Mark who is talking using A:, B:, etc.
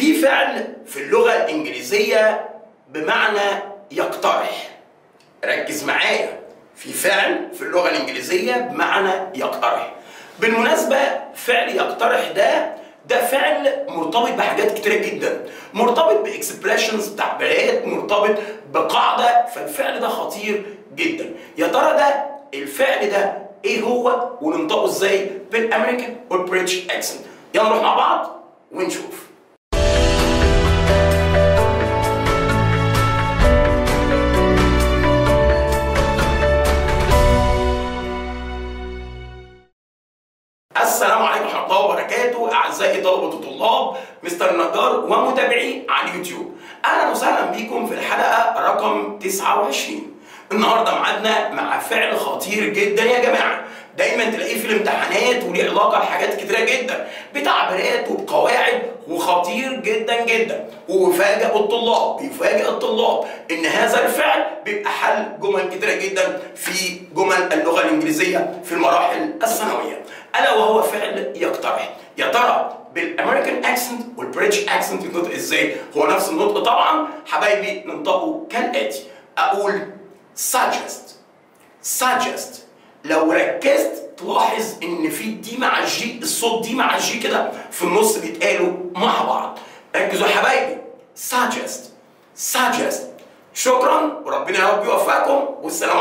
A: في فعل في اللغة الإنجليزية بمعنى يقترح ركز معايا في فعل في اللغة الإنجليزية بمعنى يقترح بالمناسبة فعل يقترح ده ده فعل مرتبط بحاجات كتيرة جدا مرتبط باكسبريشنز تعبيرات مرتبط بقاعدة فالفعل ده خطير جدا يا ترى ده الفعل ده ايه هو وننطقه ازاي بالامريكان والبريتش اكسنت يلا نروح مع بعض ونشوف السلام عليكم ورحمه الله وبركاته اعزائي طلبه الطلاب مستر النجار ومتابعي على اليوتيوب اهلا وسهلا بيكم في الحلقه رقم 29 النهارده ميعادنا مع فعل خطير جدا يا جماعه دايما تلاقيه في الامتحانات وليه علاقه بحاجات كتيره جدا بتعبيرات وبقواعد وخطير جدا جدا ويفاجئ الطلاب بيفاجئ الطلاب ان هذا الفعل بيبقى حل جمل كتيره جدا في جمل اللغه الانجليزيه في المراحل الثانويه الا وهو فعل يقترح يا ترى بالامريكان اكسنت والبريتش اكسنت ينطق ازاي هو نفس النطق طبعا حبايبي ننطقه كالاتي اقول suggest suggest لو ركزت تلاحظ ان في دي مع الجي الصوت دي مع الجي كده في النص بيتقالوا مع بعض ركزوا يا حبايبي suggest suggest شكرا وربنا يا رب يوفقكم والسلام